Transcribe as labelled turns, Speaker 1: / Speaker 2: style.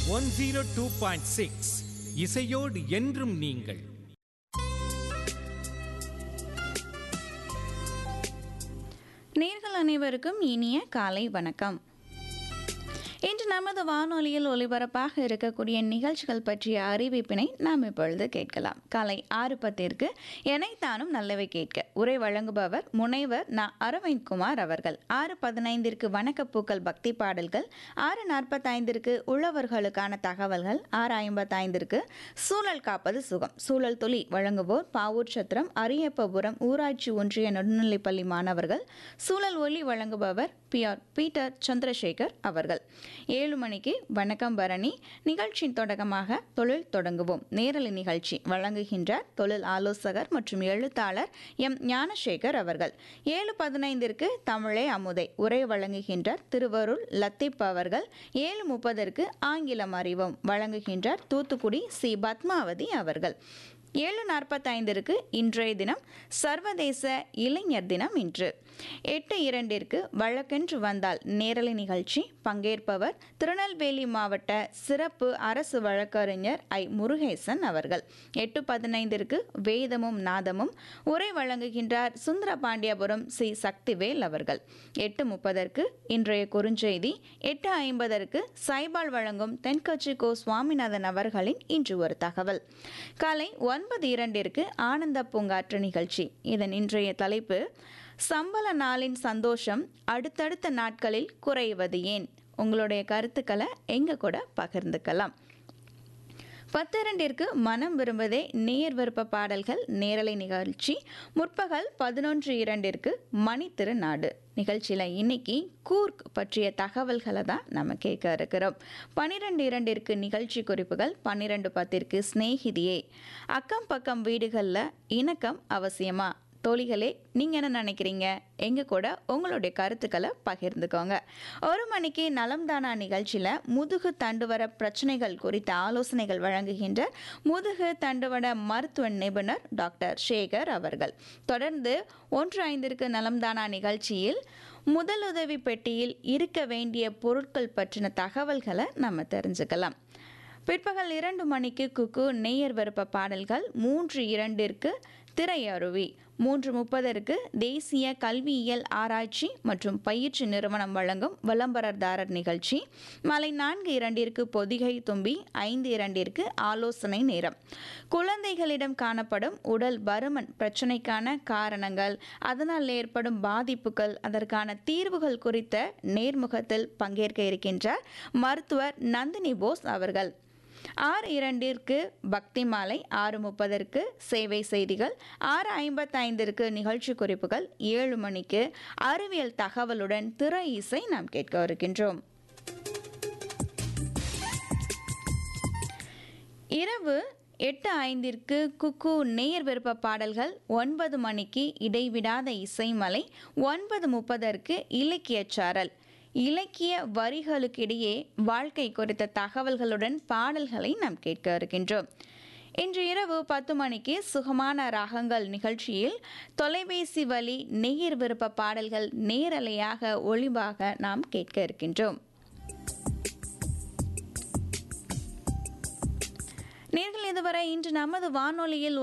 Speaker 1: one zero two point six இசையோடு என்றும் நீங்கள்
Speaker 2: நேர்கள் அனைவருக்கும் இனிய காலை வணக்கம் இன்று நமது வானொலியில் ஒலிபரப்பாக இருக்கக்கூடிய நிகழ்ச்சிகள் பற்றிய அறிவிப்பினை நாம் இப்பொழுது கேட்கலாம் காலை ஆறு பத்திற்கு எனைத்தானும் நல்லவை கேட்க உரை வழங்குபவர் முனைவர் ந அரவிந்த்குமார் அவர்கள் ஆறு பதினைந்திற்கு வணக்கப்பூக்கள் பக்தி பாடல்கள் ஆறு நாற்பத்தைந்திற்கு உழவர்களுக்கான தகவல்கள் ஆறு ஐம்பத்தைந்திற்கு சூழல் காப்பது சுகம் சூழல் தொலி வழங்குவோர் பாவூர் சத்திரம் அரியப்பபுரம் ஊராட்சி ஒன்றிய நடுநிலைப்பள்ளி மாணவர்கள் சூழல் ஒலி வழங்குபவர் பி ஆர் பீட்டர் சந்திரசேகர் அவர்கள் ஏழு மணிக்கு வணக்கம் பரணி நிகழ்ச்சியின் தொடக்கமாக தொழில் தொடங்குவோம் நேரலை நிகழ்ச்சி வழங்குகின்றார் தொழில் ஆலோசகர் மற்றும் எழுத்தாளர் எம் ஞானசேகர் அவர்கள் ஏழு பதினைந்திற்கு தமிழே அமுதை உரை வழங்குகின்றார் திருவருள் லத்தீப் அவர்கள் ஏழு முப்பதற்கு ஆங்கிலம் அறிவோம் வழங்குகின்றார் தூத்துக்குடி சி பத்மாவதி அவர்கள் ஏழு நாற்பத்தைந்திற்கு இன்றைய தினம் சர்வதேச இளைஞர் தினம் இன்று எட்டு இரண்டிற்கு வழக்கென்று வந்தால் நேரலை நிகழ்ச்சி பங்கேற்பவர் திருநெல்வேலி மாவட்ட சிறப்பு அரசு வழக்கறிஞர் ஐ முருகேசன் அவர்கள் எட்டு பதினைந்திற்கு வேதமும் நாதமும் உரை வழங்குகின்றார் சுந்தரபாண்டியபுரம் சி சக்திவேல் அவர்கள் எட்டு முப்பதற்கு இன்றைய குறுஞ்செய்தி எட்டு ஐம்பதற்கு சைபால் வழங்கும் தென்கட்சி கோ சுவாமிநாதன் அவர்களின் இன்று ஒரு தகவல் காலை ஒன்பது இரண்டிற்கு ஆனந்த பூங்காற்று நிகழ்ச்சி இதன் இன்றைய தலைப்பு சம்பள நாளின் சந்தோஷம் அடுத்தடுத்த நாட்களில் குறைவது ஏன் உங்களுடைய கருத்துக்களை எங்க கூட பகிர்ந்துக்கலாம் பத்திரண்டிற்கு மனம் விரும்பதே நேர் விருப்ப பாடல்கள் நேரலை நிகழ்ச்சி முற்பகல் பதினொன்று இரண்டிற்கு மணி திருநாடு நிகழ்ச்சியில் இன்னைக்கு கூர்க் பற்றிய தகவல்களை தான் நம்ம கேட்க இருக்கிறோம் பன்னிரெண்டு இரண்டிற்கு நிகழ்ச்சி குறிப்புகள் பன்னிரெண்டு பத்திற்கு ஸ்நேகிதியே அக்கம் பக்கம் வீடுகளில் இணக்கம் அவசியமா தோழிகளே நீங்கள் என்ன நினைக்கிறீங்க எங்கள் கூட உங்களுடைய கருத்துக்களை பகிர்ந்துக்கோங்க ஒரு மணிக்கு நலம்தானா நிகழ்ச்சியில் முதுகு தண்டுவர பிரச்சனைகள் குறித்த ஆலோசனைகள் வழங்குகின்ற முதுகு தண்டுவட மருத்துவ நிபுணர் டாக்டர் சேகர் அவர்கள் தொடர்ந்து ஒன்று ஐந்திற்கு நலம்தானா நிகழ்ச்சியில் முதலுதவி பெட்டியில் இருக்க வேண்டிய பொருட்கள் பற்றின தகவல்களை நம்ம தெரிஞ்சுக்கலாம் பிற்பகல் இரண்டு மணிக்கு குக்கு நேயர் விருப்ப பாடல்கள் மூன்று இரண்டிற்கு திரையருவி மூன்று முப்பதற்கு தேசிய கல்வியியல் ஆராய்ச்சி மற்றும் பயிற்சி நிறுவனம் வழங்கும் விளம்பரதாரர் நிகழ்ச்சி மாலை நான்கு இரண்டிற்கு பொதிகை தும்பி ஐந்து இரண்டிற்கு ஆலோசனை நேரம் குழந்தைகளிடம் காணப்படும் உடல் பருமன் பிரச்சனைக்கான காரணங்கள் அதனால் ஏற்படும் பாதிப்புகள் அதற்கான தீர்வுகள் குறித்த நேர்முகத்தில் பங்கேற்க இருக்கின்றார் மருத்துவர் நந்தினி போஸ் அவர்கள் ஆறு இரண்டிற்கு பக்தி மாலை ஆறு முப்பதற்கு சேவை செய்திகள் ஆறு ஐம்பத்தைந்திற்கு நிகழ்ச்சி குறிப்புகள் ஏழு மணிக்கு அறிவியல் தகவலுடன் திரை இசை நாம் கேட்க இருக்கின்றோம் இரவு எட்டு ஐந்திற்கு குக்கு நேயர் விருப்ப பாடல்கள் ஒன்பது மணிக்கு இடைவிடாத இசைமலை ஒன்பது முப்பதற்கு இலக்கியச் சாரல் இலக்கிய வரிகளுக்கிடையே வாழ்க்கை குறித்த தகவல்களுடன் பாடல்களை நாம் கேட்க இருக்கின்றோம் இன்று இரவு பத்து மணிக்கு சுகமான ராகங்கள் நிகழ்ச்சியில் தொலைபேசி வழி நேயர் விருப்ப பாடல்கள் நேரலையாக ஒளிவாக நாம் கேட்க இருக்கின்றோம் நேர்கள் இதுவரை இன்று நமது வானொலியில்